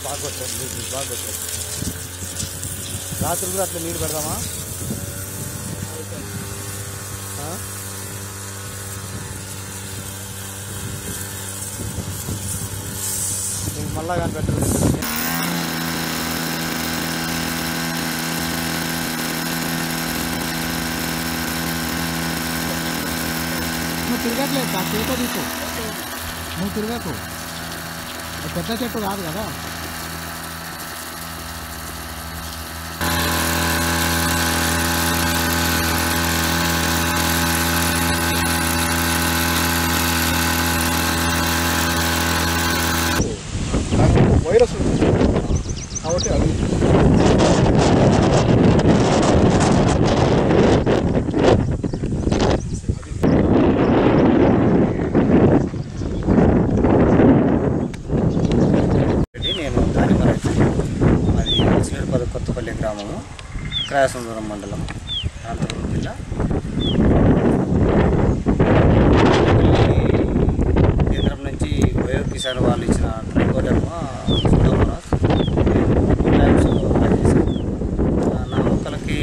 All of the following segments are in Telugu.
బాగా కొట్టారు నీళ్ళు బాగా కొట్టారు రాత్రి కూడా అట్లా నీళ్ళు పెడదామా ఆ? నీకు మళ్ళా కానీ పెట్టలేదు నువ్వు తిరగట్లేదు ఆ చేత తీసు నువ్వు తిరగకు అది పెద్ద చెట్టు కాదు కదా దానికి ఒక వైరస్ ఉంది కాబట్టి అది రెడ్డి నేను దానిమ్మ రైతు అది శ్రీపద కొత్తపల్లి గ్రామము క్రాయసుందరం మండలం అనంతపురం జిల్లా ఈ కేంద్రం నుంచి వయో కిసాన్ వాళ్ళు ఇచ్చిన ట్రైకోడర్మ సుడోమోనాస్ టైమ్స్ అప్లై చేశాను ఆ, నా మొక్కలకి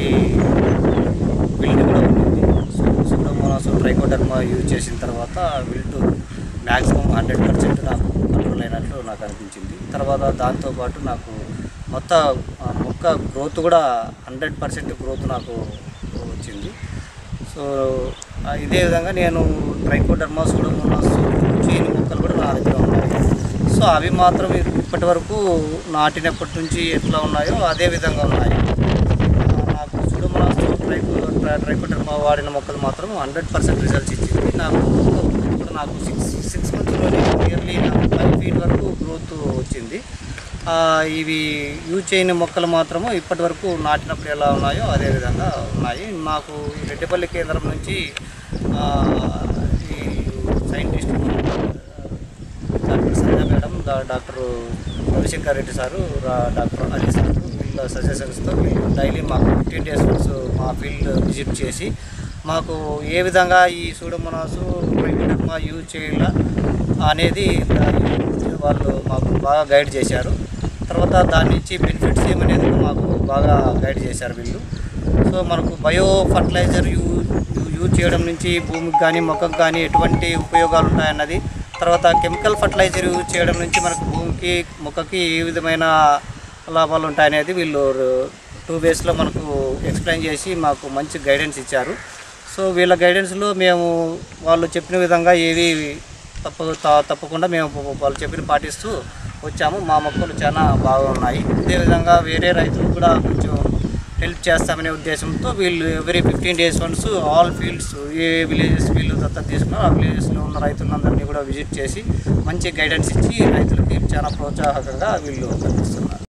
విల్ట్ కూడా ఉంటుంది సుడోమోనాస్ ట్రైకోడర్మ యూజ్ చేసిన తర్వాత విల్ట్ మ్యాక్సిమం హండ్రెడ్ పర్సెంట్ నాకు కంట్రోల్ అయినట్లు నాకు అనిపించింది తర్వాత దాంతోపాటు నాకు మొత్తం ఆ, మొక్క గ్రోత్ కూడా హండ్రెడ్ పర్సెంట్ గ్రోత్ నాకు వచ్చింది సో ఆ, ఇదే విధంగా నేను ట్రైకోడర్మా సూడోమోనాస్ చీని మొక్కలు కూడా నా దగ్గర ఉన్నాయి సో అవి మాత్రం ఇప్పటి వరకు నాటినప్పటి నుంచి ఎట్లా ఉన్నాయో అదే విధంగా ఉన్నాయి ఆ, నాకు సూడోమోనాస్ ట్రైకో ట్రై- ట్రైకోడర్మా వాడిన మొక్కలు మాత్రం హండ్రెడ్ పర్సెంట్ రిజల్ట్స్ ఇచ్చింది నాకు ఇప్పుడు నాకు సిక్స్ సిక్స్ మంత్స్లోనే నియర్లీ నాకు ఫైవ్ ఫీట్ వరకు గ్రోత్ వచ్చింది ఆ, ఇవి యూజ్ చేయని మొక్కలు మాత్రము ఇప్పటి వరకు నాటినప్పుడు ఎలా ఉన్నాయో అదే విధంగా ఉన్నాయి మాకు ఈ రెడ్డిపల్లి కేంద్రం నుంచి ఆ, ఈ సైంటిస్ట్ డాక్టర్ సంజయ్ మేడం డా- డాక్టర్ రవిశంకర్ రెడ్డి సారు రా- డాక్టర్ అలీ సార్ వీళ్ళ సజెషన్స్తో వీళ్ళు డైలీ మాకు ఫిఫ్టీన్ డేస్ వన్స్ మా ఫీల్డ్ విజిట్ చేసి మాకు ఏ విధంగా ఈ సూడోమోనాసు ట్రైకోడర్మా యూజ్ చేయాల అనేది వాళ్ళు మాకు బాగా గైడ్ చేశారు తర్వాత దాని నుంచి బెనిఫిట్స్ ఏమనేది మాకు బాగా గైడ్ చేశారు వీళ్ళు సో మనకు బయో ఫర్టిలైజర్ యూ యూ- యూజ్ చేయడం నుంచి భూమికి కానీ మొక్కకు కానీ ఎటువంటి ఉపయోగాలు ఉంటాయన్నది తర్వాత కెమికల్ ఫర్టిలైజర్ యూజ్ చేయడం నుంచి మనకు భూమికి మొక్కకి ఏ విధమైన లాభాలు ఉంటాయనేది వీళ్ళు టూ వేస్లో మనకు ఎక్స్ప్లెయిన్ చేసి మాకు మంచి గైడెన్స్ ఇచ్చారు సో వీళ్ళ గైడెన్స్లో మేము వాళ్ళు చెప్పిన విధంగా ఏవి తప్ప త- తప్పకుండా మేము వాళ్ళు చెప్పిన పాటిస్తూ వచ్చాము మా మొక్కలు చాలా బాగున్నాయి అదేవిధంగా వేరే రైతులు కూడా కొంచెం హెల్ప్ చేస్తామనే ఉద్దేశంతో వీళ్ళు every fifteen days once all fields ఏ విలేజెస్ వీళ్ళు దత్తత తీసుకున్నారో ఆ విలేజెస్లో ఉన్న రైతులందరినీ కూడా విజిట్ చేసి మంచి గైడెన్స్ ఇచ్చి రైతులకి చాలా ప్రోత్సాహకంగా వీళ్ళు కనిపిస్తున్నారు